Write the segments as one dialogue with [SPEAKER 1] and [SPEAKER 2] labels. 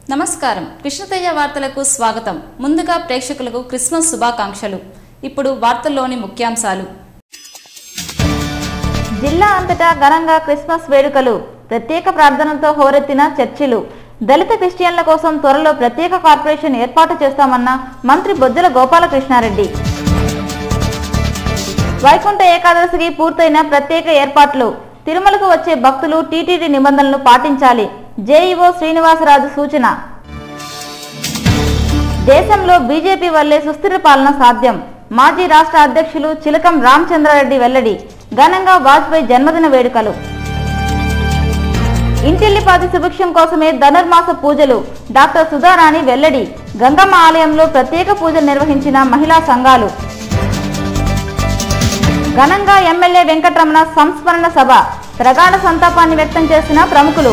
[SPEAKER 1] నమస్కారం కృష్ణతేజ వార్తలకు స్వాగతం ముందుగా ప్రేక్షకులకు క్రిస్మస్ శుభాకాంక్షలు ఇప్పుడు వార్తల్లోని ముఖ్యాంశాలు
[SPEAKER 2] జిల్లా అంతటా ఘనంగా క్రిస్మస్ వేడుకలు ప్రత్యేక ప్రార్థనలతో హోరెత్తిన చర్చిలు దళిత క్రిస్టియన్ల కోసం త్వరలో ప్రత్యేక కార్పొరేషన్ ఏర్పాటు చేస్తామన్న మంత్రి బొజ్జల గోపాలకృష్ణారెడ్డి వైకుంఠ ఏకాదశికి పూర్తయిన ప్రత్యేక ఏర్పాట్లు తిరుమలకు వచ్చే భక్తులు టీటీడీ నిబంధనలు పాటించాలి జేఈఓ శ్రీనివాసరాజు సూచన దేశంలో బీజేపీ వల్లే సుస్థిర పాలన సాధ్యం మాజీ రాష్ట్ర అధ్యక్షులు చిలకం రామచంద్రారెడ్డి వెల్లడి ఘనంగా వాజ్పేయి జన్మదిన వేడుకలు ఇంటిల్లిపాది సుభిక్షం కోసమే ధనుర్మాస పూజలు డాక్టర్ సుధారాణి వెల్లడి గంగమ్మ ఆలయంలో ప్రత్యేక పూజలు నిర్వహించిన మహిళా సంఘాలు ఘనంగా ఎమ్మెల్యే వెంకటరమణ సంస్మరణ సభ ప్రగాఢ సంతాపాన్ని వ్యక్తం చేసిన ప్రముఖులు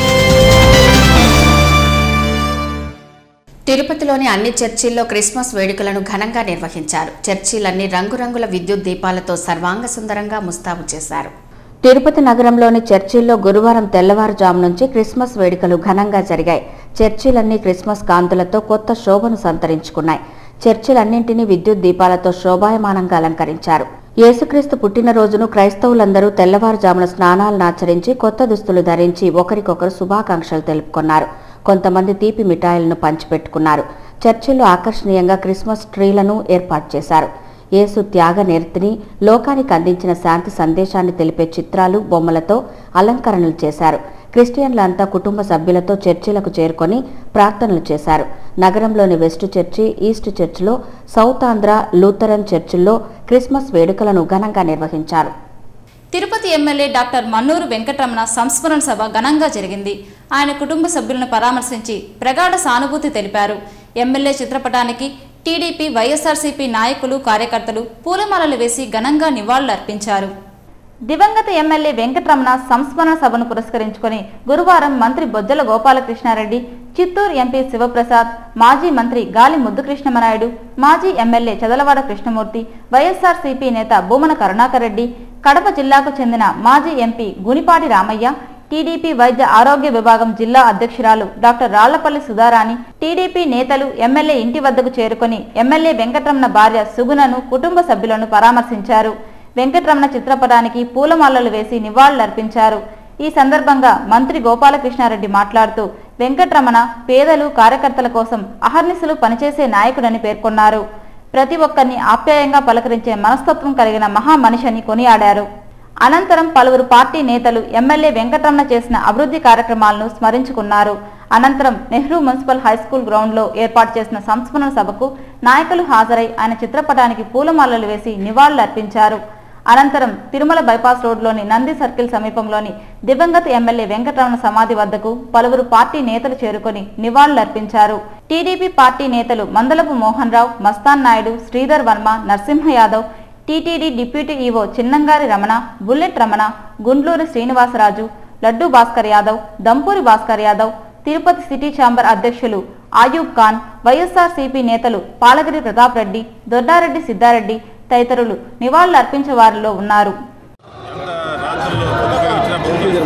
[SPEAKER 3] తిరుపతిలోని అన్ని చర్చిల్లో క్రిస్మస్ వేడుకలను ఘనంగా నిర్వహించారు చర్చిలన్నీ రంగురంగుల విద్యుత్ దీపాలతో సర్వాంగ సుందరంగా ముస్తాబు చేశారు తిరుపతి నగరంలోని చర్చిల్లో గురువారం తెల్లవారుజాము నుంచి క్రిస్మస్ వేడుకలు ఘనంగా జరిగాయి చర్చిలన్నీ క్రిస్మస్ కాంతులతో కొత్త శోభను సంతరించుకున్నాయి చర్చిలన్నింటినీ విద్యుత్ దీపాలతో శోభాయమానంగా అలంకరించారు యేసుక్రీస్తు పుట్టినరోజును క్రైస్తవులందరూ తెల్లవారుజామున స్నానాలను ఆచరించి కొత్త దుస్తులు ధరించి ఒకరికొకరు శుభాకాంక్షలు తెలుపుకున్నారు కొంతమంది తీపి మిఠాయిలను పంచిపెట్టుకున్నారు చర్చిల్లో ఆకర్షణీయంగా క్రిస్మస్ ట్రీలను ఏర్పాటు చేశారు యేసు త్యాగ నేర్తిని లోకానికి అందించిన శాంతి సందేశాన్ని తెలిపే చిత్రాలు బొమ్మలతో అలంకరణలు చేశారు క్రిస్టియన్లంతా కుటుంబ సభ్యులతో చర్చిలకు చేరుకొని ప్రార్థనలు చేశారు నగరంలోని వెస్ట్ చర్చి ఈస్ట్ చర్చిలో సౌత్ ఆంధ్ర లూథరన్ చర్చిల్లో క్రిస్మస్ వేడుకలను ఘనంగా నిర్వహించారు
[SPEAKER 1] తిరుపతి ఎమ్మెల్యే డాక్టర్ మన్నూరు వెంకటరమణ సంస్మరణ సభ ఘనంగా జరిగింది ఆయన కుటుంబ సభ్యులను పరామర్శించి ప్రగాఢ సానుభూతి తెలిపారు ఎమ్మెల్యే చిత్రపటానికి టీడీపీ వైఎస్ఆర్సీపీ నాయకులు కార్యకర్తలు పూలమాలలు వేసి ఘనంగా నివాళులర్పించారు
[SPEAKER 2] దివంగత ఎమ్మెల్యే వెంకటరమణ సంస్మరణ సభను పురస్కరించుకొని గురువారం మంత్రి బొజ్జల గోపాలకృష్ణారెడ్డి చిత్తూరు ఎంపీ శివప్రసాద్ మాజీ మంత్రి గాలి ముద్దుకృష్ణమనాయుడు మాజీ MLA Chadalavada Krishnamurthy YSR CP నేత భూమన కరుణాకర్ రెడ్డి కడప జిల్లాకు చెందిన మాజీ ఎంపీ గునిపాటి రామయ్య టీడీపీ వైద్య ఆరోగ్య విభాగం జిల్లా అధ్యక్షురాలు డాక్టర్ రాళ్లపల్లి సుధారాణి టీడీపీ నేతలు ఎమ్మెల్యే ఇంటి వద్దకు చేరుకొని ఎమ్మెల్యే వెంకటరమణ భార్య సుగుణను కుటుంబ సభ్యులను పరామర్శించారు వెంకటరమణ చిత్రపటానికి పూలమాలలు వేసి నివాళులర్పించారు ఈ సందర్భంగా మంత్రి గోపాలకృష్ణారెడ్డి మాట్లాడుతూ వెంకటరమణ పేదలు కార్యకర్తల కోసం అహర్నిశలు పనిచేసే నాయకుడని పేర్కొన్నారు ప్రతి ఒక్కరిని ఆప్యాయంగా పలకరించే మనస్తత్వం కలిగిన మహా మనిషిని కొనియాడారు అనంతరం పలువురు పార్టీ నేతలు ఎమ్మెల్యే వెంకటరమణ చేసిన అభివృద్ధి కార్యక్రమాలను స్మరించుకున్నారు అనంతరం నెహ్రూ మున్సిపల్ హైస్కూల్ గ్రౌండ్లో ఏర్పాటు చేసిన సంస్మరణ సభకు నాయకులు హాజరై ఆయన చిత్రపటానికి పూలమాలలు వేసి నివాళులర్పించారు అనంతరం తిరుమల బైపాస్ రోడ్లోని నంది సర్కిల్ సమీపంలోని దివంగత ఎమ్మెల్యే వెంకటరమణ సమాధి వద్దకు పలువురు పార్టీ నేతలు చేరుకొని నివాళులర్పించారు టీడీపీ పార్టీ నేతలు Mandalapu Mohan Rao Mastan Naidu Sridhar Varma Narasimha Yadav TTD deputy EO Chinnangari Ramana bullet Ramana Gundluru Srinivasaraju laddu Bhaskar Yadav Dampuri Bhaskar Yadav Tirupati city chamber అధ్యక్షులు ఆయూబ్ ఖాన్ వైఎస్ఆర్ సిపి నేతలు పాలగిరి ప్రతాప్ రెడ్డి దొడ్డారెడ్డి సిద్ధారెడ్డి తదితరులు నివాళులు అర్పించే వారిలో ఉన్నారు
[SPEAKER 4] రాత్రుల్లో కొత్తగా వచ్చిన భూమి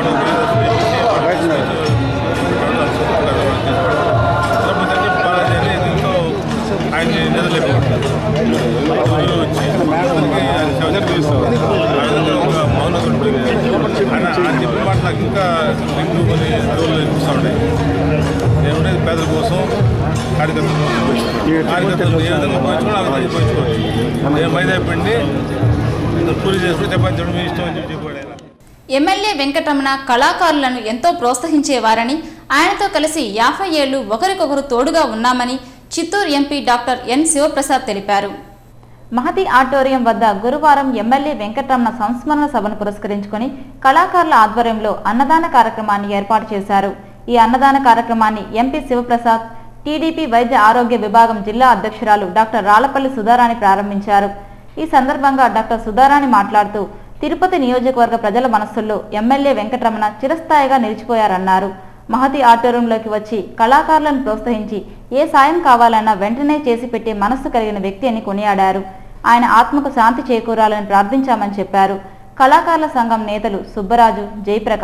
[SPEAKER 4] తిరుపతి బాలాజీ దీంతో ఆయన్ని నిద్రలేకపోతారు వచ్చి అందరికీ ఆయన శవజన తీస్తారు ఆ విధంగా ఒక మౌన ఆయన ఆయన చెప్పిన మాట నాకు ఇంకా రెండు కొన్ని రోజులు అనిపిస్తూ ఉంటాయి నేను ఉండేది పేదల కోసం కార్యకర్తల కోసం కార్యకర్తలు ఏ విధంగా పోయించుకోవాలి ఆ విధంగా పోయించుకోవచ్చు నేను మైదా పిండి పూరి చేసుకుని చపాతి మీ ఇష్టం అని చెప్పి చెప్పాడు ఆయన
[SPEAKER 1] ఎమ్మెల్యే వెంకటరమణ కళాకారులను ఎంతో ప్రోత్సహించేవారని ఆయనతో కలిసి యాభై ఏళ్లు ఒకరికొకరు తోడుగా ఉన్నామని Chittoor MP doctor N Sivaprasad తెలిపారు
[SPEAKER 2] మహతి ఆడిటోరియం వద్ద గురువారం ఎమ్మెల్యే వెంకటరమణ సంస్మరణ సభను పురస్కరించుకొని కళాకారుల ఆధ్వర్యంలో అన్నదాన కార్యక్రమాన్ని ఏర్పాటు చేశారు ఈ అన్నదాన కార్యక్రమాన్ని ఎంపీ శివప్రసాద్ టీడీపీ వైద్య ఆరోగ్య విభాగం జిల్లా అధ్యక్షురాలు డాక్టర్ రాళ్లపల్లి సుధారాణి ప్రారంభించారు ఈ సందర్భంగా డాక్టర్ సుధారాణి మాట్లాడుతూ తిరుపతి నియోజకవర్గ ప్రజల మనస్సుల్లో ఎమ్మెల్యే వెంకటరమణ చిరస్థాయిగా నిలిచిపోయారన్నారు మహతి ఆడిటోరియంలోకి వచ్చి కళాకారులను ప్రోత్సహించి ఏ సాయం కావాలన్నా వెంటనే చేసి పెట్టే మనస్సు కలిగిన వ్యక్తి అని కొనియాడారు ఆయన ఆత్మకు శాంతి చేకూరాలని ప్రార్థించామని చెప్పారు కళాకారుల సంఘం నేతలు సుబ్బరాజు జయప్రకాష్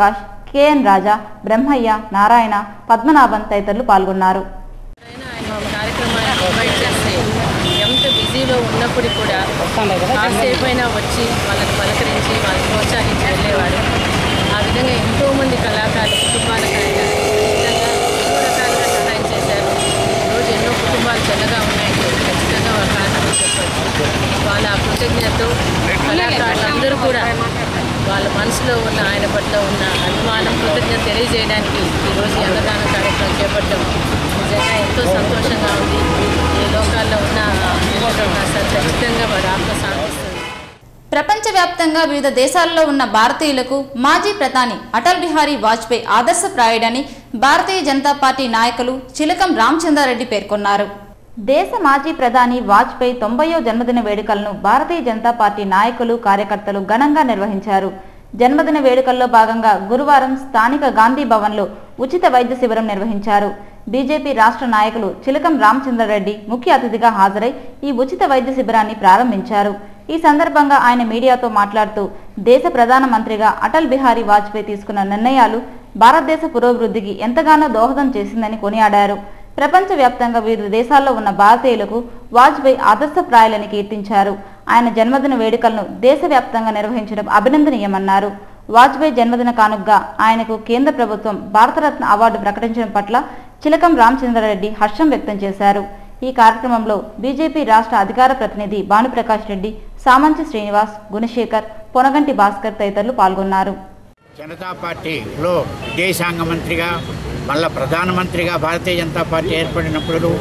[SPEAKER 2] కెఎన్ రాజా బ్రహ్మయ్య నారాయణ పద్మనాభన్ తదితరులు పాల్గొన్నారు
[SPEAKER 5] అయినా ఆయన మా కార్యక్రమాన్ని ప్రొవైడ్ చేస్తే ఎంత బిజీలో ఉన్నప్పుడు కూడా కాసేపు అయినా వచ్చి వాళ్ళని పలకరించి వాళ్ళని ప్రోత్సహించి వెళ్ళేవారు ఆ విధంగా ఎంతోమంది కళాకారులు కుటుంబాలకు ఆయన విధంగా ఎన్నో రకాలుగా సహాయం చేశారు ఈరోజు ఎన్నో కుటుంబాలు చల్లగా ఉన్నాయంటే ఖచ్చితంగా వాళ్ళ కారణం చెప్పచ్చు వాళ్ళ ఆ కృతజ్ఞతతో కళాకారులందరూ కూడా వాళ్ళ మనసులో ఉన్న ఆయన పట్ల ఉన్న అభిమానం కృతజ్ఞత తెలియజేయడానికి ఈరోజు ఈ అన్నదాన కార్యక్రమం చేపట్టడం నిజంగా ఎంతో సంతోషంగా ఉంది ఏ లోకాల్లో ఉన్న ఎక్కడ ఉన్నా సరే ఖచ్చితంగా వారి ఆత్మ సాధిస్తుంది
[SPEAKER 1] ప్రపంచవ్యాప్తంగా వివిధ దేశాల్లో ఉన్న భారతీయులకు మాజీ ప్రధాని అటల్ బిహారీ వాజ్పేయి ఆదర్శప్రాయుడని భారతీయ జనతా పార్టీ నాయకులు చిలకం రామచంద్రారెడ్డి పేర్కొన్నారు
[SPEAKER 2] దేశ మాజీ ప్రధాని వాజ్పేయి తొంభయో జన్మదిన వేడుకలను భారతీయ జనతా పార్టీ నాయకులు కార్యకర్తలు ఘనంగా నిర్వహించారు జన్మదిన వేడుకల్లో భాగంగా గురువారం స్థానిక గాంధీ భవన్లో ఉచిత వైద్య శిబిరం నిర్వహించారు బీజేపీ రాష్ట్ర నాయకులు చిలకం రామచంద్రారెడ్డి ముఖ్య అతిథిగా హాజరై ఈ ఉచిత వైద్య శిబిరాన్ని ప్రారంభించారు ఈ సందర్భంగా ఆయన మీడియాతో మాట్లాడుతూ దేశ ప్రధానమంత్రిగా అటల్ బిహారీ వాజ్పేయి తీసుకున్న నిర్ణయాలు భారతదేశ పురోభివృద్ధికి ఎంతగానో దోహదం చేసిందని కొనియాడారు ప్రపంచవ్యాప్తంగా వివిధ దేశాల్లో ఉన్న భారతీయులకు వాజ్పేయి ఆదర్శప్రాయాలని కీర్తించారు ఆయన జన్మదిన వేడుకలను దేశవ్యాప్తంగా నిర్వహించడం అభినందనీయమన్నారు వాజ్పేయి జన్మదిన కానుకగా ఆయనకు కేంద్ర ప్రభుత్వం భారతరత్న అవార్డు ప్రకటించడం పట్ల చిలకం రామచంద్రారెడ్డి హర్షం వ్యక్తం చేశారు ఈ కార్యక్రమంలో బీజేపీ రాష్ట్ర అధికార ప్రతినిధి భానుప్రకాష్ రెడ్డి సామంచి శ్రీనివాస్ గుణశేఖర్ పొనగంటి భాస్కర్ తదితరులు పాల్గొన్నారు
[SPEAKER 6] జనతా పార్టీలో విదేశాంగ మంత్రిగా మళ్ళా ప్రధానమంత్రిగా భారతీయ జనతా పార్టీ ఏర్పడినప్పుడు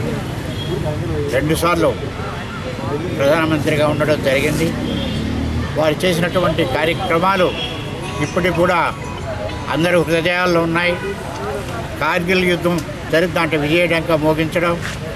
[SPEAKER 6] రెండుసార్లు ప్రధానమంత్రిగా ఉండడం జరిగింది వారు చేసినటువంటి కార్యక్రమాలు ఇప్పటికి కూడా అందరూ హృదయాల్లో ఉన్నాయి కార్గిల్ యుద్ధం జరిగి దాంట్లో విజయడంగా మోగించడం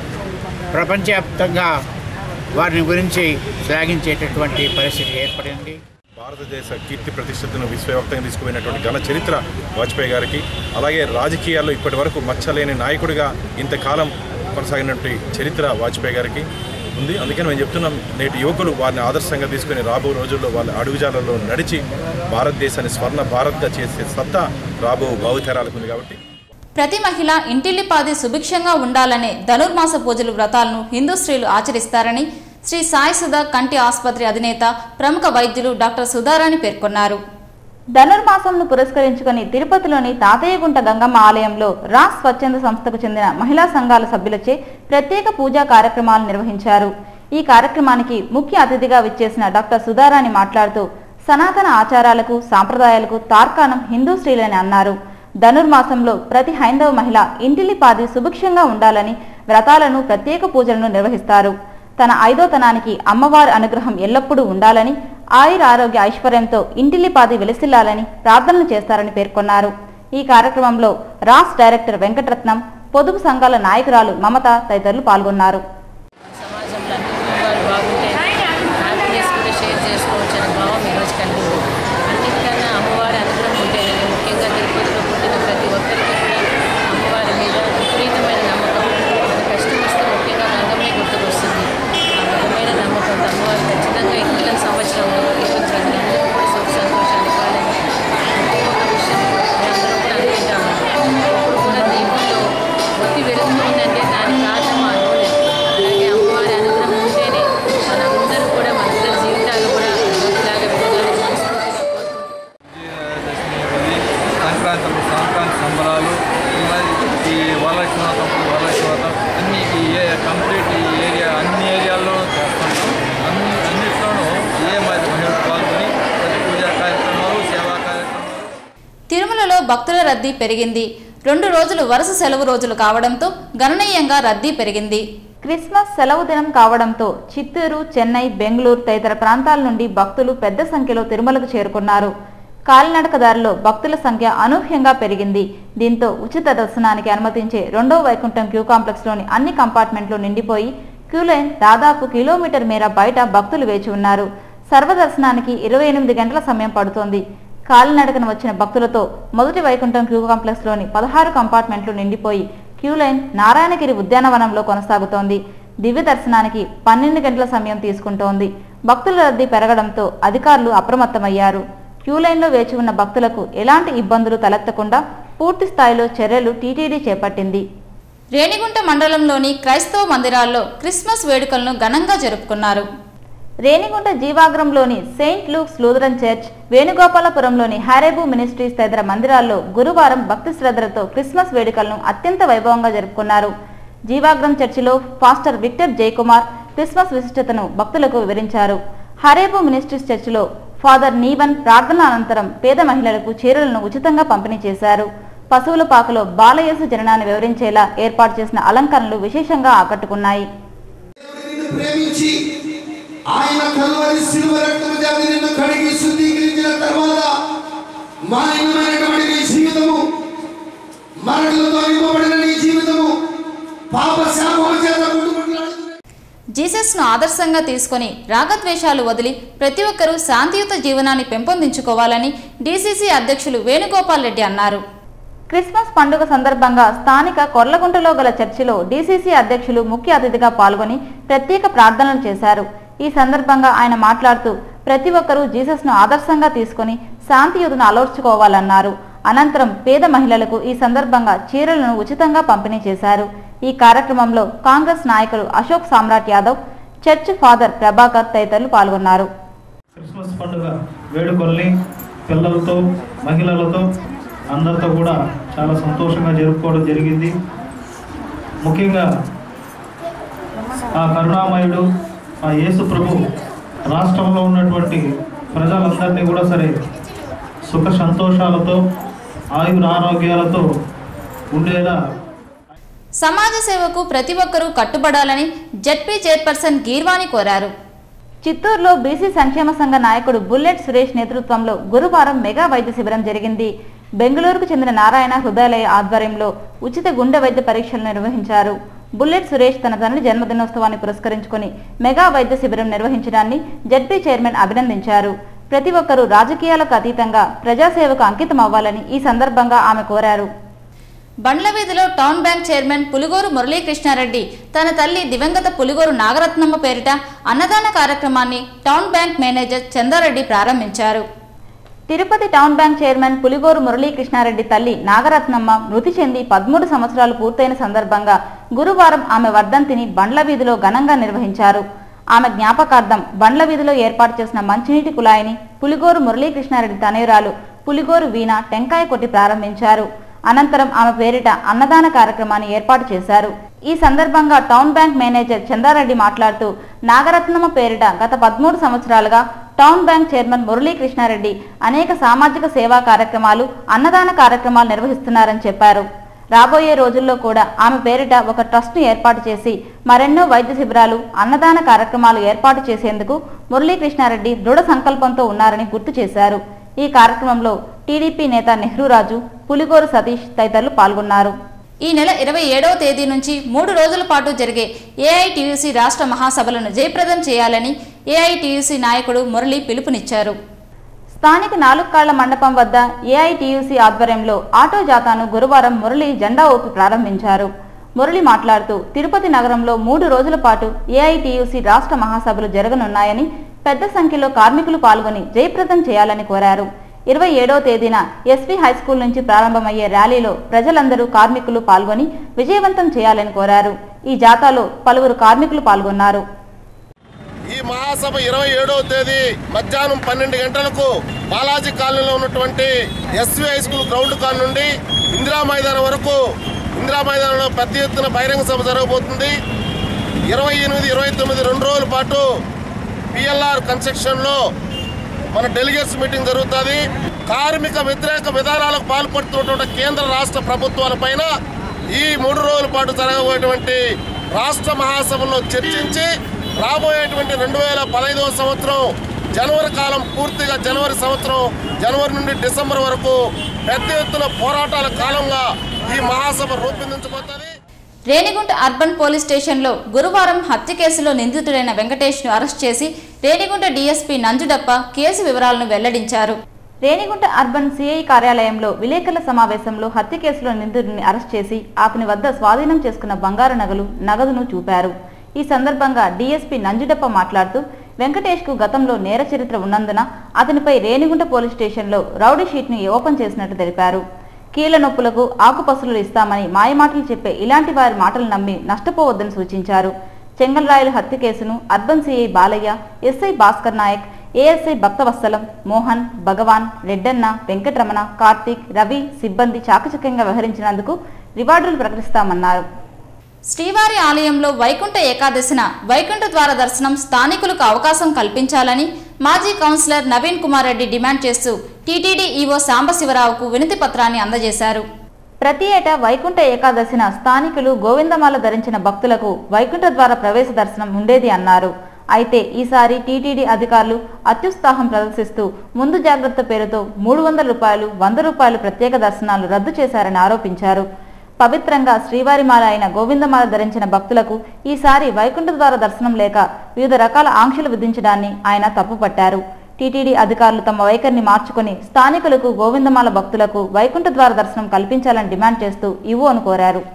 [SPEAKER 6] ప్రపంచవ్యాప్తంగా వారిని గురించి శ్లాఘించేటటువంటి పరిస్థితి ఏర్పడింది
[SPEAKER 4] భారతదేశ కీర్తి ప్రతిష్టతను విశ్వవ్యాప్తంగా తీసుకుపోయినటువంటి ఘన చరిత్ర వాజ్పేయి గారికి అలాగే రాజకీయాల్లో ఇప్పటి వరకు మచ్చలేని నాయకుడిగా ఇంతకాలం కొనసాగినటువంటి చరిత్ర వాజ్పేయి గారికి ఉంది అందుకని మేము చెప్తున్నాం నేటి యువకులు వారిని ఆదర్శంగా తీసుకుని రాబో రోజుల్లో వాళ్ళ అడుగుజాలలో నడిచి భారతదేశాన్ని స్వర్ణ భారత్గా చేసే సత్తా రాబో భావితరాలకు ఉంది కాబట్టి
[SPEAKER 1] ప్రతి మహిళ ఇంటిల్లిపాది సుభిక్షంగా ఉండాలనే ధనుర్మాస పూజలు వ్రతాలను హిందూ స్త్రీలు ఆచరిస్తారని శ్రీ సాయి సుధా కంటి ఆసుపత్రి అధినేత ప్రముఖ వైద్యులు డాక్టర్ సుధారాణి పేర్కొన్నారు
[SPEAKER 2] ధనుర్మాసంను పురస్కరించుకొని తిరుపతిలోని తాతయ్యగుంట గంగమ్మ ఆలయంలో రాస్ స్వచ్ఛంద సంస్థకు చెందిన మహిళా సంఘాల సభ్యులచే ప్రత్యేక పూజా కార్యక్రమాలు నిర్వహించారు ఈ కార్యక్రమానికి ముఖ్య అతిథిగా విచ్చేసిన డాక్టర్ సుధారాణి మాట్లాడుతూ సనాతన ఆచారాలకు సాంప్రదాయాలకు తార్కాణం హిందూ స్త్రీలని అన్నారు ధనుర్మాసంలో ప్రతి హైందవ మహిళ ఇంటిల్లిపాది సుభిక్షంగా ఉండాలని వ్రతాలను ప్రత్యేక పూజలను నిర్వహిస్తారు తన ఐదోతనానికి అమ్మవారి అనుగ్రహం ఎల్లప్పుడూ ఉండాలని ఆయుర ఆరోగ్య ఐశ్వర్యంతో ఇంటిల్లిపాది వెలిసిల్లాలని ప్రార్థనలు చేస్తారని పేర్కొన్నారు ఈ కార్యక్రమంలో రాస్ డైరెక్టర్ వెంకటరత్నం పొదుపు సంఘాల నాయకురాలు మమత తదితరులు పాల్గొన్నారు
[SPEAKER 5] సమాజంలో అన్ని కుటుంబాలు బాగుంటే హ్యాపీనెస్ కూడా షేర్ చేసుకోవచ్చు అనే భావం ఈరోజు కలిగింది అన్నిటికన్నా అమ్మవారి అనుగ్రహం ఉంటేనే ముఖ్యంగా తిరుపతిలో పుట్టిన ప్రతి ఒక్కరికి కూడా అమ్మవారి మీద విపరీతమైన నమ్మకం మన కష్టం వస్తే ముఖ్యంగా గంగమ్మే గుర్తుకొస్తుంది ఆ బలమైన నమ్మకంతో అమ్మవారు ఖచ్చితంగా ఈ పిల్లల సంవత్సరంలో ఇవ్వచ్చండి అందరూ కూడా సుఖ సంతోషాలు ఇవ్వాలని ఒకే ఒక విషయం అందరూ కూడా అనుకుంటాము ఎప్పుడు కూడా దీపంలో ఒత్తి వెలుగుతుందంటే దానికి కారణం ఆ నూనె అలాగే అమ్మవారి అనుగ్రహం ఉంటేనే మనందరూ కూడా మనందరి జీవితాలు కూడా జ్యోతిలాగా వెలగాలని మనస్ఫూర్తిగా కోరుకుంటున్నాను
[SPEAKER 7] సంక్రాంతి సంక్రాంతి సంబరాలు ఇలా ఈ వరలక్ష్మి వ్రతం వరలక్ష్మి వ్రతం అన్ని ఈ ఏ కంప్లీట్ ఈ ఏరియా అన్ని ఏరియాల్లో చేస్తుంటాం అన్ని అన్నిట్లోనూ ఏ మరి మహిళలు పాల్గొని ప్రతి పూజా కార్యక్రమాలు సేవా కార్యక్రమాలు
[SPEAKER 1] తిరుమలలో భక్తుల రద్దీ పెరిగింది రెండు రోజులు వరుస సెలవు రోజులు కావడంతో గణనీయంగా రద్దీ పెరిగింది
[SPEAKER 2] క్రిస్మస్ సెలవు దినం కావడంతో చిత్తూరు చెన్నై బెంగళూరు తదితర ప్రాంతాల నుండి భక్తులు పెద్ద సంఖ్యలో తిరుమలకు చేరుకున్నారు కాలినడకదారిలో భక్తుల సంఖ్య అనూహ్యంగా పెరిగింది దీంతో ఉచిత దర్శనానికి అనుమతించే రెండో వైకుంఠం క్యూ కాంప్లెక్స్లోని అన్ని కంపార్ట్మెంట్లు నిండిపోయి క్యూ లైన్ దాదాపు కిలోమీటర్ మేర బయట భక్తులు వేచి ఉన్నారు సర్వదర్శనానికి ఇరవై ఎనిమిది గంటల సమయం పడుతోంది కాలినడకన వచ్చిన భక్తులతో మొదటి వైకుంఠం క్యూ కాంప్లెక్స్లోని పదహారు కంపార్ట్మెంట్లు నిండిపోయి క్యూ లైన్ నారాయణగిరి ఉద్యానవనంలో కొనసాగుతోంది దివ్య దర్శనానికి పన్నెండు గంటల సమయం తీసుకుంటోంది భక్తుల రద్దీ పెరగడంతో అధికారులు అప్రమత్తమయ్యారు క్యూ లైన్లో వేచి ఉన్న భక్తులకు ఎలాంటి ఇబ్బందులు తలెత్తకుండా పూర్తి స్థాయిలో చర్యలు టీటీడీ చేపట్టింది
[SPEAKER 1] రేణిగుంట మండలంలోని క్రైస్తవ మందిరాల్లో క్రిస్మస్ వేడుకలను ఘనంగా జరుపుకున్నారు
[SPEAKER 2] రేణిగుంట జీవాగ్రంలోని సెయింట్ లూక్స్ లూథరన్ చర్చ్ వేణుగోపాలపురంలోని హారేబు మినిస్ట్రీస్ తదితర మందిరాల్లో గురువారం భక్తి శ్రద్ధలతో క్రిస్మస్ వేడుకలను అత్యంత వైభవంగా జరుపుకున్నారు జీవాగ్రం చర్చిలో పాస్టర్ విక్టర్ జయకుమార్ క్రిస్మస్ విశిష్టతను భక్తులకు వివరించారు హరేబు మినిస్ట్రీస్ చర్చిలో ఫాదర్ నీవన్ ప్రార్థన అనంతరం పేద మహిళలకు చీరలను ఉచితంగా పంపిణీ చేశారు పశువుల పాకలో బాలయేసు జననాన్ని వివరించేలా ఏర్పాటు చేసిన అలంకరణలు విశేషంగా ఆకట్టుకున్నాయి
[SPEAKER 8] నిన్ను ప్రేమించి ఆయన కల్వరి శిలువ రక్తము చేత నిన్ను కడిగి శుద్ధీకరించిన తర్వాత మాలిన్యమైనటువంటి నీ జీవితము మరణలతో నింపబడిన నీ జీవితము పాప శాపము చేత కొట్టుకుంటున్నాడు
[SPEAKER 1] జీసస్ను ఆదర్శంగా తీసుకొని రాగద్వేషాలు వదిలి ప్రతి ఒక్కరూ శాంతియుత జీవనాన్ని పెంపొందించుకోవాలని డీసీసీ అధ్యక్షులు వేణుగోపాల్ రెడ్డి అన్నారు
[SPEAKER 2] క్రిస్మస్ పండుగ సందర్భంగా స్థానిక కొర్లగుంటలో గల చర్చిలో డీసీసీ అధ్యక్షులు ముఖ్య అతిథిగా పాల్గొని ప్రత్యేక ప్రార్థనలు చేశారు ఈ సందర్భంగా ఆయన మాట్లాడుతూ ప్రతి ఒక్కరూ జీసస్ను ఆదర్శంగా తీసుకొని శాంతియుతను అలవర్చుకోవాలన్నారు అనంతరం పేద మహిళలకు ఈ సందర్భంగా చీరలను ఉచితంగా పంపిణీ చేశారు ఈ కార్యక్రమంలో కాంగ్రెస్ నాయకులు అశోక్ సామ్రాట్ యాదవ్ చర్చ్ ఫాదర్ ప్రభాకర్ తదితరులు పాల్గొన్నారు
[SPEAKER 9] క్రిస్మస్ పండుగ వేడుకల్ని పిల్లలతో మహిళలతో అందరితో కూడా చాలా సంతోషంగా జరుపుకోవడం జరిగింది ముఖ్యంగా ఆ కరుణామయుడు ఆ యేసు ప్రభు రాష్ట్రంలో ఉన్నటువంటి ప్రజలందరినీ కూడా సరే సుఖ సంతోషాలతో ఆయుర ఆరోగ్యాలతో ఉండేలా
[SPEAKER 1] సమాజ సేవకు ప్రతి ఒక్కరూ కట్టుబడాలని జడ్పీ చైర్పర్సన్ గీర్వాణి కోరారు
[SPEAKER 2] చిత్తూరులో బీసీ సంక్షేమ సంఘ నాయకుడు బుల్లెట్ సురేష్ నేతృత్వంలో గురువారం మెగా వైద్య శిబిరం జరిగింది బెంగళూరుకు చెందిన నారాయణ హృదయాలయ ఆధ్వర్యంలో ఉచిత గుండె వైద్య పరీక్షలు నిర్వహించారు బుల్లెట్ సురేష్ తన తండ్రి జన్మదినోత్సవాన్ని పురస్కరించుకొని మెగా వైద్య శిబిరం నిర్వహించడాన్ని జడ్పీ చైర్మన్ అభినందించారు ప్రతి ఒక్కరూ రాజకీయాలకు అతీతంగా ప్రజాసేవకు అంకితం అవ్వాలని ఈ సందర్భంగా ఆమె కోరారు
[SPEAKER 1] బండ్ల వీధిలో town bank chairman Puligoru Muralikrishnareddy తన తల్లి దివంగత పులిగోరు నాగరత్నమ్మ పేరిట అన్నదాన కార్యక్రమాన్ని టౌన్ బ్యాంక్ మేనేజర్ చందారెడ్డి ప్రారంభించారు
[SPEAKER 2] Tirupati town bank chairman Puligoru Muralikrishnareddy తల్లి నాగరత్నమ్మ మృతి చెంది పదమూడు సంవత్సరాలు పూర్తయిన సందర్భంగా గురువారం ఆమె వర్ధంతిని బండ్ల వీధిలో ఘనంగా నిర్వహించారు ఆమె జ్ఞాపకార్థం బండ్ల వీధిలో ఏర్పాటు చేసిన మంచినీటి కుళాయిని పులిగోరు మురళీకృష్ణారెడ్డి తనయురాలు పులిగోరు వీణ టెంకాయ కొట్టి ప్రారంభించారు అనంతరం ఆమె పేరిట అన్నదాన కార్యక్రమాన్ని ఏర్పాటు చేశారు ఈ సందర్భంగా టౌన్ బ్యాంక్ మేనేజర్ చందారెడ్డి మాట్లాడుతూ నాగరత్నమ్మ పేరిట గత పదమూడు సంవత్సరాలుగా టౌన్ బ్యాంక్ చైర్మన్ మురళీకృష్ణారెడ్డి అనేక సామాజిక సేవా కార్యక్రమాలు అన్నదాన కార్యక్రమాలు నిర్వహిస్తున్నారని చెప్పారు రాబోయే రోజుల్లో కూడా ఆమె పేరిట ఒక ట్రస్ట్ను ఏర్పాటు చేసి మరెన్నో వైద్య శిబిరాలు అన్నదాన కార్యక్రమాలు ఏర్పాటు చేసేందుకు మురళీకృష్ణారెడ్డి దృఢ సంకల్పంతో ఉన్నారని గుర్తు చేశారు ఈ కార్యక్రమంలో టీడీపీ నేత నెహ్రూరాజు పులిగోరు సతీష్ తదితరులు పాల్గొన్నారు
[SPEAKER 1] ఈ నెల ఇరవై ఏడవ తేదీ నుంచి మూడు రోజుల పాటు జరిగే ఏఐటియుసి రాష్ట్ర మహాసభలను జయప్రదం చేయాలని ఏఐటియుసి నాయకుడు మురళి పిలుపునిచ్చారు
[SPEAKER 2] స్థానిక నాలుగుకాళ్ల మండపం వద్ద ఏఐటియుసి ఆధ్వర్యంలో ఆటో జాతాను గురువారం మురళి జెండా ఊపి ప్రారంభించారు మురళి మాట్లాడుతూ తిరుపతి నగరంలో మూడు రోజుల పాటు ఏఐటియుసి రాష్ట్ర మహాసభలు జరగనున్నాయని పెద్ద సంఖ్యలో కార్మికులు పాల్గొని జయప్రదం చేయాలని కోరారు ఇరవై ఏడవ తేదీన ఎస్వి హైస్కూల్ నుంచి ప్రారంభమయ్యే ర్యాలీలో ప్రజలందరూ కార్మికులు పాల్గొని విజయవంతం చేయాలని కోరారు ఈ జాతాలో పలువురు కార్మికులు పాల్గొన్నారు
[SPEAKER 10] ఈ మహాసభ ఇరవై ఏడవ తేదీ మధ్యాహ్నం పన్నెండు గంటలకు బాలాజీ కాలనీలో ఉన్నటువంటి ఎస్వి హై స్కూల్ గ్రౌండ్ కాల్ నుండి ఇందిరా మైదానం వరకు ఇందిరా మైదానంలో పెద్ద ఎత్తున బహిరంగ సభ జరగబోతుంది ఇరవై ఎనిమిది ఇరవై తొమ్మిది రెండు రోజుల పాటు పిఎల్ఆర్ కన్స్ట్రక్షన్లో మన డెలిగేట్స్ మీటింగ్ జరుగుతుంది కార్మిక వ్యతిరేక విధానాలకు పాల్పడుతున్నటువంటి కేంద్ర రాష్ట్ర ప్రభుత్వాల పైన ఈ మూడు రోజుల పాటు జరగబోయేటువంటి రాష్ట్ర మహాసభలో చర్చించి రాబోయేటువంటి రెండు వేల పదహైదవ సంవత్సరం జనవరి కాలం పూర్తిగా జనవరి సంవత్సరం జనవరి నుండి డిసెంబర్ వరకు పెద్ద ఎత్తున పోరాటాల కాలంగా ఈ మహాసభ రూపొందించబోతుంది
[SPEAKER 1] రేణిగుంట అర్బన్ పోలీస్ స్టేషన్లో గురువారం హత్య కేసులో నిందితుడైన వెంకటేష్ను అరెస్ట్ చేసి రేణిగుంట డీఎస్పీ నంజుడప్ప కేసు వివరాలను వెల్లడించారు
[SPEAKER 2] రేణిగుంట అర్బన్ సిఐ కార్యాలయంలో విలేకరుల సమావేశంలో హత్య కేసులో నిందితుడిని అరెస్ట్ చేసి అతని వద్ద స్వాధీనం చేసుకున్న బంగారు నగలు నగదును చూపారు ఈ సందర్భంగా డీఎస్పీ నంజుడప్ప మాట్లాడుతూ వెంకటేష్కు గతంలో నేర చరిత్ర ఉన్నందున అతనిపై రేణిగుంట పోలీస్ స్టేషన్లో రౌడీ షీట్ను ఓపెన్ చేసినట్టు తెలిపారు కీళ్ల నొప్పులకు ఆకుపసలు ఇస్తామని మాయమాటలు చెప్పే ఇలాంటి వారి మాటలు నమ్మి నష్టపోవద్దని సూచించారు చెంగల్రాయలు హత్య కేసును urban CI Balayya SI Bhaskar Nayak ASI Bhaktavatsalam Mohan Bhagwan Reddanna Venkataramana Karthik Ravi సిబ్బంది చాకచక్యంగా వ్యవహరించినందుకు రివార్డులు ప్రకటిస్తామన్నారు
[SPEAKER 1] శ్రీవారి ఆలయంలో వైకుంఠ ఏకాదశిన వైకుంఠ ద్వార దర్శనం స్థానికులకు అవకాశం కల్పించాలని మాజీ కౌన్సిలర్ నవీన్ కుమార్ రెడ్డి డిమాండ్ చేస్తూ టీటీడీ ఈవో సాంబశివరావుకు వినతి పత్రాన్ని అందజేశారు
[SPEAKER 2] ప్రతి ఏటా వైకుంఠ ఏకాదశిన స్థానికులు గోవిందమాల ధరించిన భక్తులకు వైకుంఠ ద్వార ప్రవేశ దర్శనం ఉండేది అన్నారు అయితే ఈసారి టీటీడీ అధికారులు అత్యుత్సాహం ప్రదర్శిస్తూ ముందు జాగ్రత్త పేరుతో మూడు వందల రూపాయలు వంద రూపాయలు ప్రత్యేక దర్శనాలు రద్దు చేశారని ఆరోపించారు పవిత్రంగా శ్రీవారిమాల అయిన గోవిందమాల ధరించిన భక్తులకు ఈసారి వైకుంఠ ద్వార దర్శనం లేక వివిధ రకాల ఆంక్షలు విధించడాన్ని ఆయన తప్పుపట్టారు టీటీడీ అధికారులు తమ వైఖరిని మార్చుకొని స్థానికులకు గోవిందమాల భక్తులకు వైకుంఠ ద్వార దర్శనం కల్పించాలని డిమాండ్ చేస్తూ ఇవ్వోను కోరారు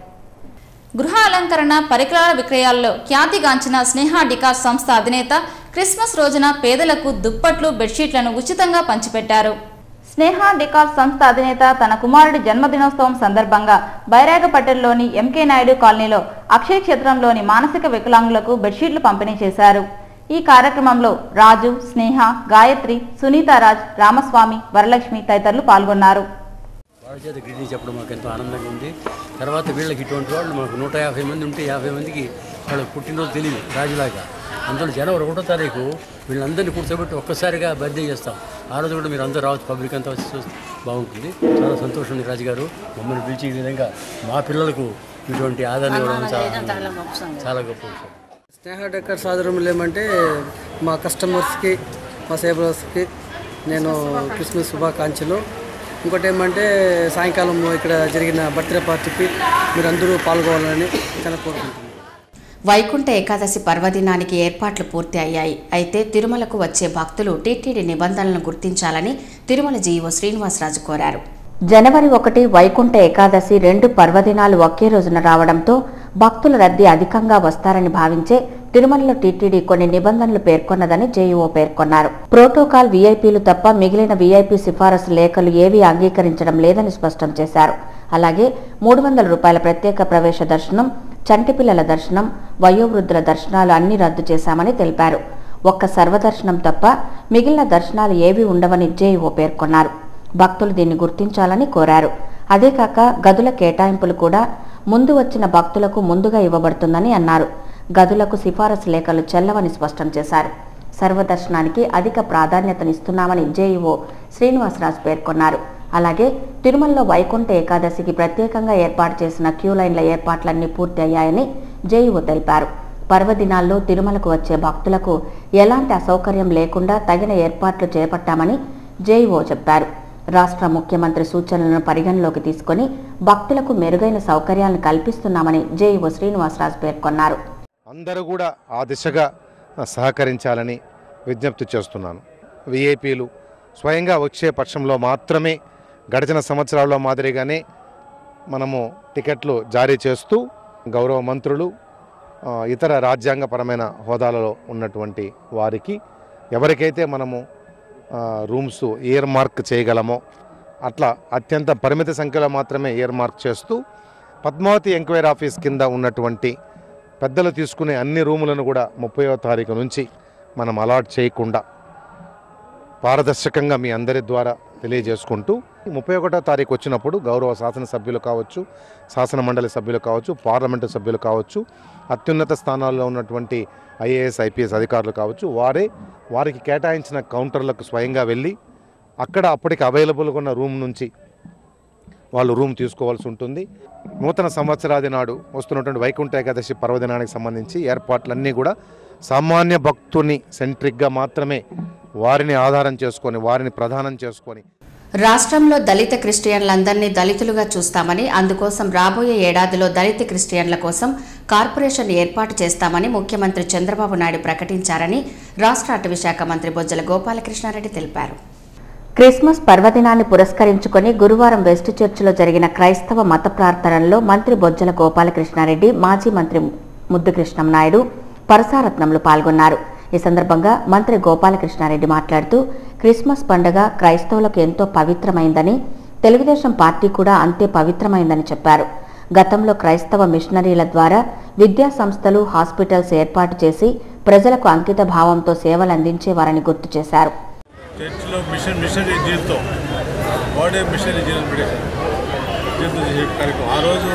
[SPEAKER 1] గృహ అలంకరణ పరికరాల విక్రయాల్లో ఖ్యాతిగాంచిన స్నేహ డికాస్ సంస్థ అధినేత క్రిస్మస్ రోజున పేదలకు దుప్పట్లు బెడ్షీట్లను ఉచితంగా పంచిపెట్టారు
[SPEAKER 2] స్నేహ డికాస్ సంస్థ అధినేత తన కుమారుడి జన్మదినోత్సవం సందర్భంగా బైరాగపట్టెల్లోని ఎంకే నాయుడు కాలనీలో అక్షయ క్షేత్రంలోని మానసిక వికలాంగులకు బెడ్షీట్లు పంపిణీ చేశారు ఈ కార్యక్రమంలో రాజు స్నేహ గాయత్రి సునీతారాజ్ రామస్వామి వరలక్ష్మి తదితరులు పాల్గొన్నారు
[SPEAKER 11] వాళ్ళ చేత గ్రీడీ చెప్పడం మాకు ఎంతో ఆనందంగా ఉంది తర్వాత వీళ్ళకి ఇటువంటి వాళ్ళు మాకు నూట యాభై మంది ఉంటే యాభై మందికి వాళ్ళకి పుట్టినరోజు తెలియదు రాజులాగా అందులో జనవరి ఒకటో తారీఖు వీళ్ళందరినీ కూర్చోబెట్టి ఒక్కసారిగా బర్త్డే చేస్తాం ఆ రోజు కూడా మీరు అందరూ రావచ్చు పబ్లిక్ అంతా వచ్చి చూస్తే బాగుంటుంది చాలా సంతోషం ఉంది రాజు గారు మమ్మల్ని పిలిచి ఈ విధంగా మా పిల్లలకు ఇటువంటి ఆదరణ ఇవ్వడం చాలా చాలా గొప్ప విషయం
[SPEAKER 12] స్నేహ డెక్కర్ సాధారణలు ఏమంటే మా కస్టమర్స్కి మా సేవలర్స్కి నేను క్రిస్మస్ శుభాకాంక్షలు ఇంకోటి ఏమంటే సాయంకాలం ఇక్కడ జరిగిన బర్త్డే పార్టీకి మీరందరూ పాల్గొవాలని చాలా కోరుకుంటున్నాను
[SPEAKER 3] వైకుంఠ ఏకాదశి పర్వదినానికి ఏర్పాట్లు పూర్తి అయ్యాయి అయితే తిరుమలకు వచ్చే భక్తులు టీటీడీ నిబంధనలను గుర్తించాలని తిరుమల జీఈఓ శ్రీనివాసరాజు కోరారు జనవరి ఒకటి వైకుంఠ ఏకాదశి రెండు పర్వదినాలు ఒకే రోజున రావడంతో భక్తుల రద్దీ అధికంగా వస్తారని భావించే తిరుమలలో టీటీడీ కొన్ని నిబంధనలు పేర్కొన్నదని జేఈఓ పేర్కొన్నారు ప్రోటోకాల్ వీఐపీలు తప్ప మిగిలిన వీఐపీ సిఫారసు లేఖలు ఏవీ అంగీకరించడం లేదని స్పష్టం చేశారు అలాగే మూడు వందల రూపాయల ప్రత్యేక ప్రవేశ దర్శనం చంటిపిల్లల దర్శనం వయోవృద్ధుల దర్శనాలు అన్ని రద్దు చేశామని తెలిపారు ఒక్క సర్వదర్శనం తప్ప మిగిలిన దర్శనాలు ఏవీ ఉండవని జేఈఓ పేర్కొన్నారు భక్తులు దీన్ని గుర్తించాలని కోరారు అదే కాక గదుల కేటాయింపులు కూడా ముందు వచ్చిన భక్తులకు ముందుగా ఇవ్వబడుతుందని అన్నారు గదులకు సిఫారసు లేఖలు చెల్లవని స్పష్టం చేశారు సర్వదర్శనానికి అధిక ప్రాధాన్యతనిస్తున్నామని జేఈఓ శ్రీనివాసరాజు పేర్కొన్నారు అలాగే తిరుమలలో వైకుంఠ ఏకాదశికి ప్రత్యేకంగా ఏర్పాటు చేసిన క్యూ లైన్ల ఏర్పాట్లన్నీ పూర్తి అయ్యాయని జేఈఓ తెలిపారు పర్వదినాల్లో తిరుమలకు వచ్చే భక్తులకు ఎలాంటి అసౌకర్యం లేకుండా తగిన ఏర్పాట్లు చేపట్టామని జేఈఓ చెప్పారు రాష్ట్ర ముఖ్యమంత్రి సూచనలను పరిగణలోకి తీసుకొని భక్తులకు మెరుగైన సౌకర్యాలను కల్పిస్తున్నామని జేఈఓ శ్రీనివాసరాజు పేర్కొన్నారు
[SPEAKER 13] అందరూ కూడా ఆ దిశగా సహకరించాలని విజ్ఞప్తి చేస్తున్నాను విఐపీలు స్వయంగా వచ్చే పక్షంలో మాత్రమే గడిచిన సంవత్సరాల్లో మాదిరిగానే మనము టికెట్లు జారీ చేస్తూ గౌరవ మంత్రులు ఆ, ఇతర రాజ్యాంగపరమైన హోదాలలో ఉన్నటువంటి వారికి ఎవరికైతే మనము ఆ, రూమ్స్ ఇయర్ మార్క్ చేయగలమో అట్లా అత్యంత పరిమిత సంఖ్యలో మాత్రమే ఇయర్ మార్క్ చేస్తూ పద్మావతి ఎంక్వైరీ ఆఫీస్ కింద ఉన్నటువంటి పెద్దలు తీసుకునే అన్ని రూములను కూడా ముప్పైవ తారీఖు నుంచి మనం అలాట్ చేయకుండా పారదర్శకంగా మీ అందరి ద్వారా తెలియజేసుకుంటూ ముప్పై ఒకటో తారీఖు వచ్చినప్పుడు గౌరవ శాసనసభ్యులు కావచ్చు శాసన మండలి సభ్యులు కావచ్చు పార్లమెంటు సభ్యులు కావచ్చు అత్యున్నత స్థానాల్లో ఉన్నటువంటి ఐఏఎస్ ఐపీఎస్ అధికారులు కావచ్చు వారే వారికి కేటాయించిన కౌంటర్లకు స్వయంగా వెళ్ళి అక్కడ అప్పటికి అవైలబుల్గా ఉన్న రూమ్ నుంచి వాళ్ళు రూమ్ తీసుకోవాల్సి ఉంటుంది నూతన సంవత్సరాది నాడు వస్తున్నటువంటి వైకుంఠ ఏకాదశి పర్వదినానికి సంబంధించి ఏర్పాట్లన్నీ కూడా సామాన్య భక్తుని సెంట్రిక్గా మాత్రమే వారిని ఆధారం చేసుకొని వారిని ప్రధానం చేసుకొని
[SPEAKER 3] రాష్ట్రంలో దళిత క్రిస్టియన్లందరినీ దళితులుగా చూస్తామని అందుకోసం రాబోయే ఏడాదిలో దళిత క్రిస్టియన్ల కోసం కార్పొరేషన్ ఏర్పాటు చేస్తామని ముఖ్యమంత్రి చంద్రబాబు నాయుడు ప్రకటించారని రాష్ట్ర అటవీ శాఖ మంత్రి బొజ్జల గోపాలకృష్ణారెడ్డి తెలిపారు క్రిస్మస్ పర్వదినాన్ని పురస్కరించుకొని గురువారం వెస్ట్ చర్చిలో జరిగిన క్రైస్తవ మత ప్రార్థనల్లో మంత్రి బొజ్జల గోపాలకృష్ణారెడ్డి మాజీ మంత్రి ముద్దుకృష్ణం నాయుడు పరసారత్నంలో పాల్గొన్నారు ఈ సందర్భంగా మంత్రి గోపాలకృష్ణారెడ్డి మాట్లాడుతూ క్రిస్మస్ పండుగ క్రైస్తవులకు ఎంతో పవిత్రమైందని తెలుగుదేశం పార్టీ కూడా అంతే పవిత్రమైందని చెప్పారు గతంలో క్రైస్తవ మిషనరీల ద్వారా విద్యా సంస్థలు హాస్పిటల్స్ ఏర్పాటు చేసి ప్రజలకు అంకిత భావంతో సేవలు అందించేవారని గుర్తు చేశారు
[SPEAKER 4] చర్చిలో మిషన్ మిషనరీ జీవితం వాడే మిషనరీ జీవితం పెట్టేశారు జీవితం చేసే కార్యక్రమం ఆ రోజు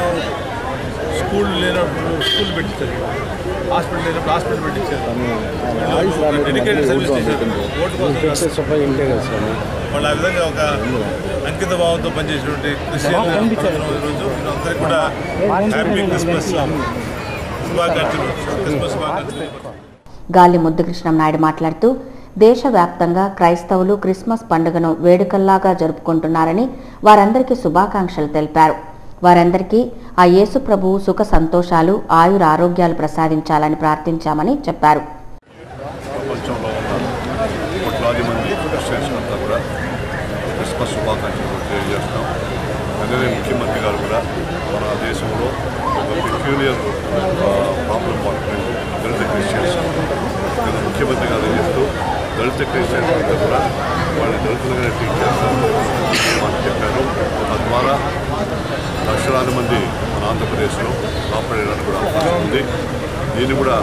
[SPEAKER 4] స్కూల్ లేనప్పుడు స్కూల్ పెట్టించారు హాస్పిటల్ లేనప్పుడు హాస్పిటల్ పెట్టించారు డెడికేటెడ్ సర్వీస్ చేశారు ఓటు కోసం వాళ్ళు ఆ విధంగా ఒక అంకిత భావంతో పనిచేసినటువంటి క్రిస్టియన్ పడుతున్న రోజు అందరికీ కూడా హ్యాపీ క్రిస్మస్ శుభాకాంక్షలు క్రిస్మస్ శుభాకాంక్షలు
[SPEAKER 3] గాలి ముద్దుకృష్ణం నాయుడు మాట్లాడుతూ దేశవ్యాప్తంగా క్రైస్తవులు క్రిస్మస్ పండుగను వేడుకల్లాగా జరుపుకుంటున్నారని వారందరికీ శుభాకాంక్షలు తెలిపారు వారందరికీ ఆ యేసు ప్రభువు సుఖ సంతోషాలు ఆయుర ఆరోగ్యాలు ప్రసాదించాలని ప్రార్థించామని చెప్పారు
[SPEAKER 14] ప్రపంచంలో ఉన్న కోట్లాది మంది క్రిస్టియన్స్ అంతా కూడా క్రిస్మస్ శుభాకాంక్షలు తెలియజేస్తాం అందుకే ముఖ్యమంత్రి గారు కూడా మన దేశంలో ఒక పెక్యూలియర్ ప్రాబ్లం పడుతుంది దళిత క్రిస్టియన్స్ నేను ముఖ్యమంత్రి గారు ఏం చెప్తూ దళిత క్రిస్టియన్స్ అంతా కూడా వాళ్ళు దళితులుగానే ట్రీట్ చేస్తారు మాట చెప్పారు తద్వారా లక్షలాది మంది మన ఆంధ్రప్రదేశ్లో కాపాడడానికి కూడా అవకాశం ఉంది దీన్ని కూడా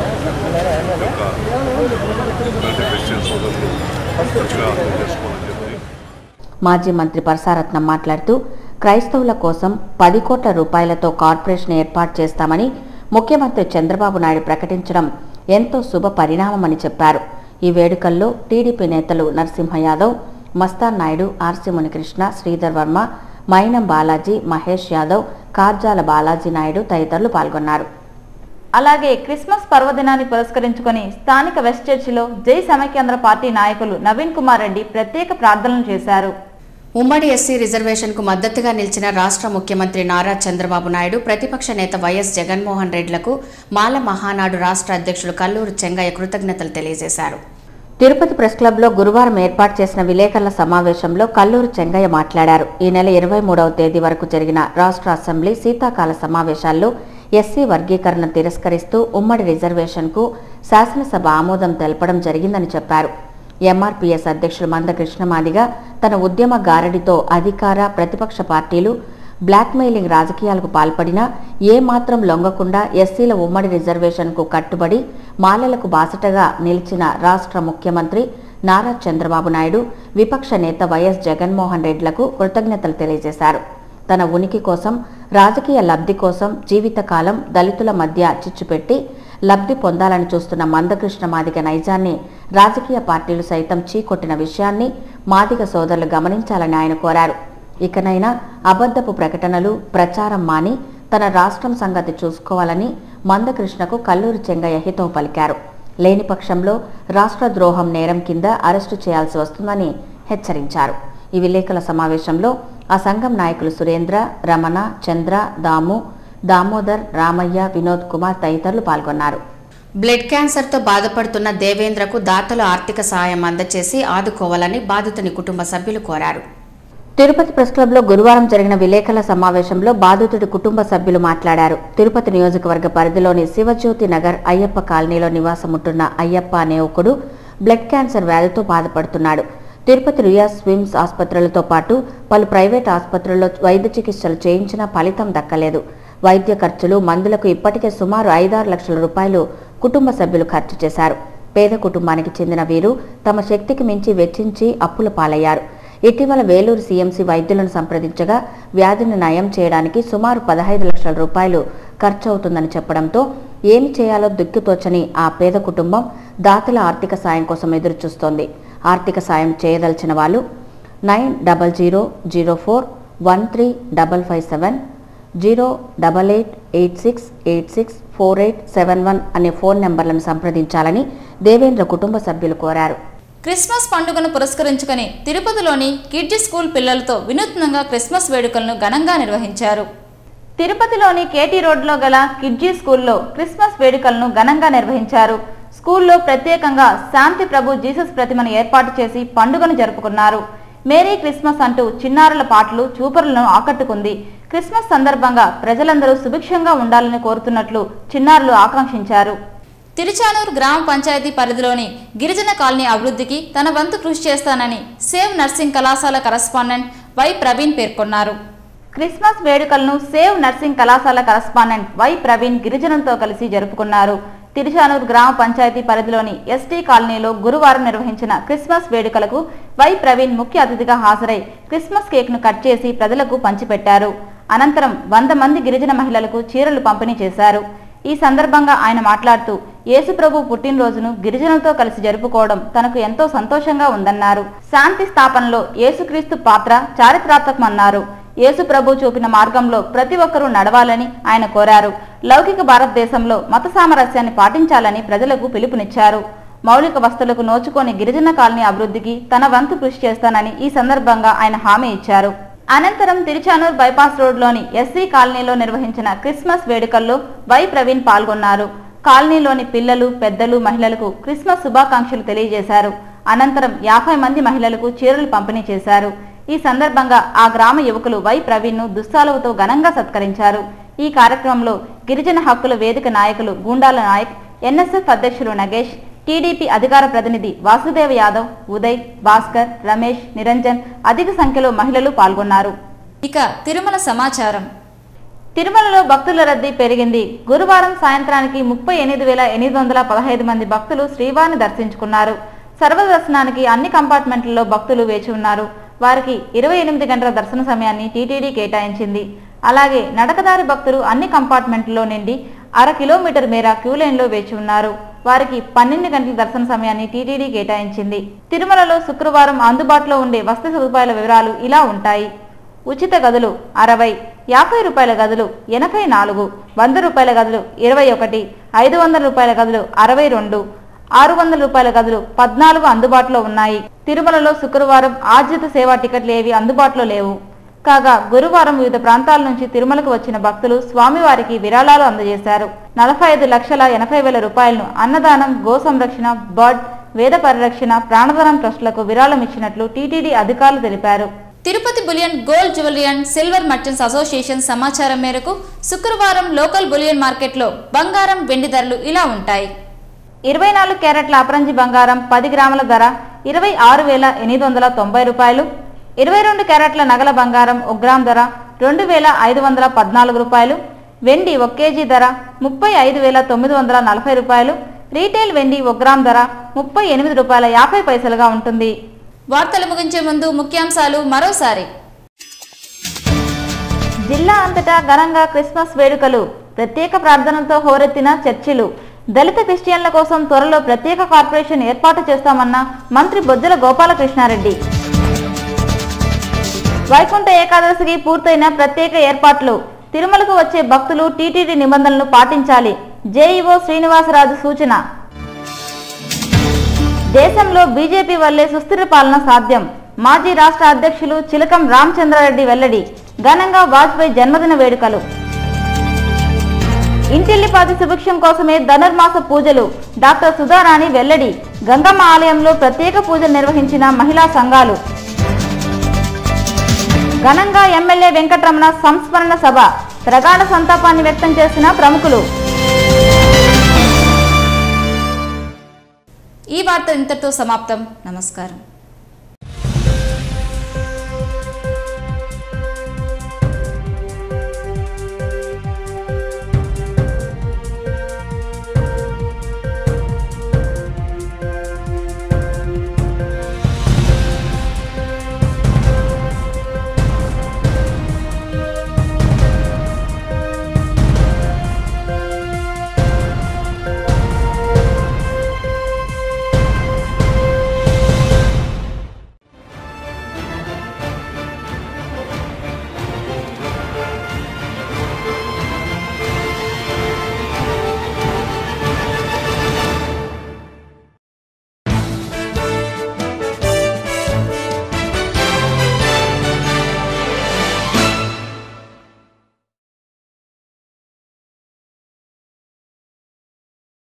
[SPEAKER 14] ఈ యొక్క దళిత క్రిస్టియన్ సోదరులు మంచిగా అర్థం చేసుకోవాలని చెప్పి
[SPEAKER 3] మాజీ మంత్రి పరసారత్నం మాట్లాడుతూ క్రైస్తవుల కోసం పది కోట్ల రూపాయలతో కార్పొరేషన్ ఏర్పాటు చేస్తామని ముఖ్యమంత్రి చంద్రబాబు నాయుడు ప్రకటించడం ఎంతో శుభ పరిణామమని చెప్పారు ఈ వేడుకల్లో టీడీపీ నేతలు నరసింహ యాదవ్ మస్తాన్ నాయుడు ఆర్సి మునికృష్ణ శ్రీధర్ వర్మ మైనం బాలాజీ మహేష్ యాదవ్ కార్జాల బాలాజీ నాయుడు తదితరులు పాల్గొన్నారు
[SPEAKER 2] అలాగే క్రిస్మస్ పర్వదినాన్ని పురస్కరించుకొని స్థానిక వెస్ట్ చర్చిలో జై సమైక్యాంధ్ర పార్టీ నాయకులు నవీన్ కుమార్ రెడ్డి ప్రత్యేక ప్రార్థనలు చేశారు
[SPEAKER 3] ఉమ్మడి ఎస్సీ రిజర్వేషన్కు మద్దతుగా నిలిచిన రాష్ట్ర ముఖ్యమంత్రి నారా చంద్రబాబు నాయుడు ప్రతిపక్ష నేత వైఎస్ జగన్మోహన్ రెడ్లకు మాల మహానాడు రాష్ట్ర అధ్యక్షులు కల్లూరు చెంగయ్య కృతజ్ఞతలు తెలియజేశారు తిరుపతి ప్రెస్ క్లబ్లో గురువారం ఏర్పాటు చేసిన విలేకరుల సమావేశంలో కల్లూరు చెంగయ్య మాట్లాడారు ఈ నెల ఇరవై మూడవ తేదీ వరకు జరిగిన రాష్ట్ర అసెంబ్లీ శీతాకాల సమావేశాల్లో ఎస్సీ వర్గీకరణ తిరస్కరిస్తూ ఉమ్మడి రిజర్వేషన్కు శాసనసభ ఆమోదం తెలపడం జరిగిందని చెప్పారు ఎంఆర్పీఎస్ అధ్యక్షులు మంద కృష్ణమాదిగా తన ఉద్యమ గారడితో అధికార ప్రతిపక్ష పార్టీలు బ్లాక్మెయిలింగ్ రాజకీయాలకు పాల్పడినా ఏమాత్రం లొంగకుండా ఎస్సీల ఉమ్మడి రిజర్వేషన్కు కట్టుబడి మాలలకు బాసటగా నిలిచిన రాష్ట్ర ముఖ్యమంత్రి నారా చంద్రబాబు నాయుడు విపక్ష నేత వైఎస్ జగన్మోహన్ రెడ్లకు కృతజ్ఞతలు తెలియజేశారు తన ఉనికి కోసం రాజకీయ లబ్ధి కోసం జీవితకాలం దళితుల మధ్య చిచ్చుపెట్టి లబ్ధి పొందాలని చూస్తున్న మందకృష్ణ మాదిగ నైజాన్ని రాజకీయ పార్టీలు సైతం చీకొట్టిన విషయాన్ని మాదిగ సోదరులు గమనించాలని ఆయన కోరారు ఇకనైనా అబద్ధపు ప్రకటనలు ప్రచారం మాని తన రాష్ట్రం సంగతి చూసుకోవాలని మందకృష్ణకు కల్లూరి చెంగయ్య హితవు పలికారు లేని పక్షంలో రాష్ట్ర ద్రోహం నేరం కింద అరెస్టు చేయాల్సి వస్తుందని హెచ్చరించారు ఈ విలేకరుల సమావేశంలో ఆ సంఘం నాయకులు సురేంద్ర రమణ చంద్ర దాము దామోదర్ రామయ్య వినోద్ కుమార్ తదితరులు పాల్గొన్నారు బ్లడ్ క్యాన్సర్తో బాధపడుతున్న దేవేంద్రకు దాతలు ఆర్థిక సహాయం అందచేసి ఆదుకోవాలని బాధితుని కుటుంబ సభ్యులు కోరారు తిరుపతి ప్రెస్ క్లబ్లో గురువారం జరిగిన విలేకరుల సమావేశంలో బాధితుడి కుటుంబ సభ్యులు మాట్లాడారు తిరుపతి నియోజకవర్గ పరిధిలోని శివజ్యోతి నగర్ అయ్యప్ప కాలనీలో నివాసముంటున్న అయ్యప్ప అనే ఒకడు బ్లడ్ క్యాన్సర్ వ్యాధితో బాధపడుతున్నాడు తిరుపతి రియా స్విమ్స్ ఆసుపత్రులతో పాటు పలు ప్రైవేట్ ఆసుపత్రుల్లో వైద్య చికిత్సలు చేయించినా ఫలితం దక్కలేదు వైద్య ఖర్చులు మందులకు ఇప్పటికే సుమారు ఐదారు లక్షల రూపాయలు కుటుంబ సభ్యులు ఖర్చు చేశారు పేద కుటుంబానికి చెందిన వీరు తమ శక్తికి మించి వెచ్చించి అప్పుల పాలయ్యారు ఇటీవల వేలూరు సీఎంసీ వైద్యులను సంప్రదించగా వ్యాధిని నయం చేయడానికి సుమారు పదహైదు లక్షల రూపాయలు ఖర్చు అవుతుందని చెప్పడంతో ఏమి చేయాలో దిక్కుతోచని ఆ పేద కుటుంబం దాతల ఆర్థిక సాయం కోసం ఎదురుచూస్తోంది ఆర్థిక సాయం చేయదలిచిన వాళ్ళు nine double zero zero four one three double five seven zero double eight eight six eight six four eight seven one అనే ఫోన్ నెంబర్లను సంప్రదించాలని దేవేంద్ర కుటుంబ సభ్యులు కోరారు
[SPEAKER 1] క్రిస్మస్ పండుగను పురస్కరించుకొని తిరుపతిలోని కిడ్జి స్కూల్ పిల్లలతో వినూత్నంగా క్రిస్మస్ వేడుకలను ఘనంగా నిర్వహించారు
[SPEAKER 2] తిరుపతిలోని కేటీ రోడ్లో గల కిడ్జీ స్కూల్లో క్రిస్మస్ వేడుకలను ఘనంగా నిర్వహించారు స్కూల్లో ప్రత్యేకంగా శాంతి ప్రభు జీసస్ ప్రతిమను ఏర్పాటు చేసి పండుగను జరుపుకున్నారు మేరీ క్రిస్మస్ అంటూ చిన్నారుల పాటలు చూపరులను ఆకట్టుకుంది క్రిస్మస్ సందర్భంగా ప్రజలందరూ సుభిక్షంగా ఉండాలని కోరుతున్నట్లు చిన్నారులు ఆకాంక్షించారు
[SPEAKER 1] తిరుచానూరు గ్రామ పంచాయతీ పరిధిలోని గిరిజన కాలనీ అభివృద్ధికి తన వంతు కృషి చేస్తానని సేవ్ నర్సింగ్ కళాశాల కరస్పాండెంట్ వై ప్రవీణ్ పేర్కొన్నారు
[SPEAKER 2] క్రిస్మస్ వేడుకలను సేవ్ నర్సింగ్ కళాశాల కరస్పాండెంట్ వై ప్రవీణ్ గిరిజనులతో కలిసి జరుపుకున్నారు తిరుచానూరు గ్రామ పంచాయతీ పరిధిలోని ఎస్టీ కాలనీలో గురువారం నిర్వహించిన క్రిస్మస్ వేడుకలకు వై ప్రవీణ్ ముఖ్య అతిథిగా హాజరై క్రిస్మస్ కేక్ ను కట్ చేసి ప్రజలకు పంచిపెట్టారు అనంతరం వంద మంది గిరిజన మహిళలకు చీరలు పంపిణీ చేశారు ఈ సందర్భంగా ఆయన మాట్లాడుతూ యేసుప్రభు పుట్టినరోజును గిరిజనులతో కలిసి జరుపుకోవడం తనకు ఎంతో సంతోషంగా ఉందన్నారు శాంతి స్థాపనలో యేసుక్రీస్తు పాత్ర చారిత్రాత్మకమన్నారు యేసు ప్రభు చూపిన మార్గంలో ప్రతి ఒక్కరూ నడవాలని ఆయన కోరారు లౌకిక భారతదేశంలో మత సామరస్యాన్ని పాటించాలని ప్రజలకు పిలుపునిచ్చారు మౌలిక వస్తువులకు నోచుకొని గిరిజన కాలనీ అభివృద్ధికి తన వంతు కృషి చేస్తానని ఈ సందర్భంగా ఆయన హామీ ఇచ్చారు అనంతరం తిరుచానూర్ బైపాస్ రోడ్లోని ఎస్సీ కాలనీలో నిర్వహించిన క్రిస్మస్ వేడుకల్లో వై ప్రవీణ్ పాల్గొన్నారు కాలనీలోని పిల్లలు పెద్దలు మహిళలకు క్రిస్మస్ శుభాకాంక్షలు తెలియజేశారు అనంతరం యాభై మంది మహిళలకు చీరలు పంపిణీ చేశారు ఈ సందర్భంగా ఆ గ్రామ యువకులు వై ప్రవీణ్ ను దుస్సాలవుతో ఘనంగా సత్కరించారు ఈ కార్యక్రమంలో గిరిజన హక్కుల వేదిక నాయకులు గూండాల నాయక్ ఎన్ఎస్ఎఫ్ అధ్యక్షులు నగేష్ టీడీపీ అధికార ప్రతినిధి వాసుదేవ్ యాదవ్ ఉదయ్ భాస్కర్ రమేష్ నిరంజన్ అధిక సంఖ్యలో మహిళలు పాల్గొన్నారు
[SPEAKER 1] ఇక తిరుమల సమాచారం
[SPEAKER 2] తిరుమలలో భక్తుల రద్దీ పెరిగింది గురువారం సాయంత్రానికి ముప్పై ఎనిమిది వేల ఎనిమిది వందల పదహైదు మంది భక్తులు శ్రీవారిని దర్శించుకున్నారు సర్వదర్శనానికి అన్ని కంపార్ట్మెంట్లలో భక్తులు వేచి ఉన్నారు వారికి ఇరవై ఎనిమిది గంటల దర్శన సమయాన్ని టీటీడీ కేటాయించింది అలాగే నడకదారి భక్తులు అన్ని కంపార్ట్మెంట్లలో నిండి అర కిలోమీటర్ మేర క్యూ లైన్లో వేచి ఉన్నారు వారికి పన్నెండు గంటల దర్శన సమయాన్ని టీటీడీ కేటాయించింది తిరుమలలో శుక్రవారం అందుబాటులో ఉండే వసతి సదుపాయాల వివరాలు ఇలా ఉంటాయి ఉచిత గదులు అరవై యాభై రూపాయల గదులు ఎనభై నాలుగు వంద రూపాయల గదులు ఇరవై ఒకటి ఐదు వందల రూపాయల గదులు అరవై రెండు ఆరు వందల రూపాయల గదులు పద్నాలుగు అందుబాటులో ఉన్నాయి తిరుమలలో శుక్రవారం ఆర్జిత సేవా టికెట్లు ఏవి అందుబాటులో లేవు కాగా గురువారం వివిధ ప్రాంతాల నుంచి తిరుమలకు వచ్చిన భక్తులు స్వామివారికి విరాళాలు అందజేశారు నలభై ఐదు లక్షల ఎనభై వేల రూపాయలను అన్నదానం గో సంరక్షణ బర్డ్ వేద పరిరక్షణ ప్రాణదానం ట్రస్టులకు విరాళం ఇచ్చినట్లు టీటీడీ అధికారులు తెలిపారు
[SPEAKER 1] Tirupati bullion gold jewellery and silver merchants association సమాచారం మేరకు శుక్రవారం లోకల్ బులియన్ మార్కెట్లో బంగారం వెండి ధరలు ఇలా ఉంటాయి
[SPEAKER 2] ఇరవై నాలుగు క్యారెట్ల అపరంజి బంగారం పది గ్రాముల ధర ఇరవై ఆరు వేల ఎనిమిది వందల తొంభై రూపాయలు ఇరవై రెండు క్యారెట్ల నగల బంగారం ఒక గ్రామ్ ధర రెండు వేల ఐదు వందల పద్నాలుగు రూపాయలు వెండి ఒక కేజీ ధర ముప్పై ఐదు వేల తొమ్మిది వందల నలభై రూపాయలు రీటైల్ వెండి ఒక గ్రామ్ ధర ముప్పై ఎనిమిది రూపాయల యాభై పైసలుగా ఉంటుంది
[SPEAKER 1] వార్తలు ముగించే ముందు ముఖ్యాంశాలు మరోసారి
[SPEAKER 2] జిల్లా అంతటా ఘనంగా క్రిస్మస్ వేడుకలు ప్రత్యేక ప్రార్థనలతో హోరెత్తిన చర్చిలు దళిత క్రిస్టియన్ల కోసం త్వరలో ప్రత్యేక కార్పొరేషన్ ఏర్పాటు చేస్తామన్న మంత్రి బొజ్జల గోపాలకృష్ణారెడ్డి వైకుంఠ ఏకాదశికి పూర్తయిన ప్రత్యేక ఏర్పాట్లు తిరుమలకు వచ్చే భక్తులు టీటీడీ నిబంధనలు పాటించాలి జేఈఓ శ్రీనివాసరాజు సూచన దేశంలో బీజేపీ వల్లే సుస్థిర పాలన సాధ్యం మాజీ రాష్ట్ర అధ్యక్షులు చిలకం రామచంద్రారెడ్డి వెల్లడి ఘనంగా వాజ్పేయి జన్మదిన వేడుకలు ఇంటిల్లిపాది సుభిక్షం కోసమే ధనుర్మాస పూజలు డాక్టర్ సుధారాణి వెల్లడి గంగమ్మ ఆలయంలో ప్రత్యేక పూజలు నిర్వహించిన మహిళా సంఘాలు ఘనంగా ఎమ్మెల్యే వెంకటరమణ సంస్మరణ సభ ప్రగాఢ సంతాపాన్ని వ్యక్తం చేసిన ప్రముఖులు
[SPEAKER 1] ఈ వార్త ఇంతటితో సమాప్తం నమస్కారం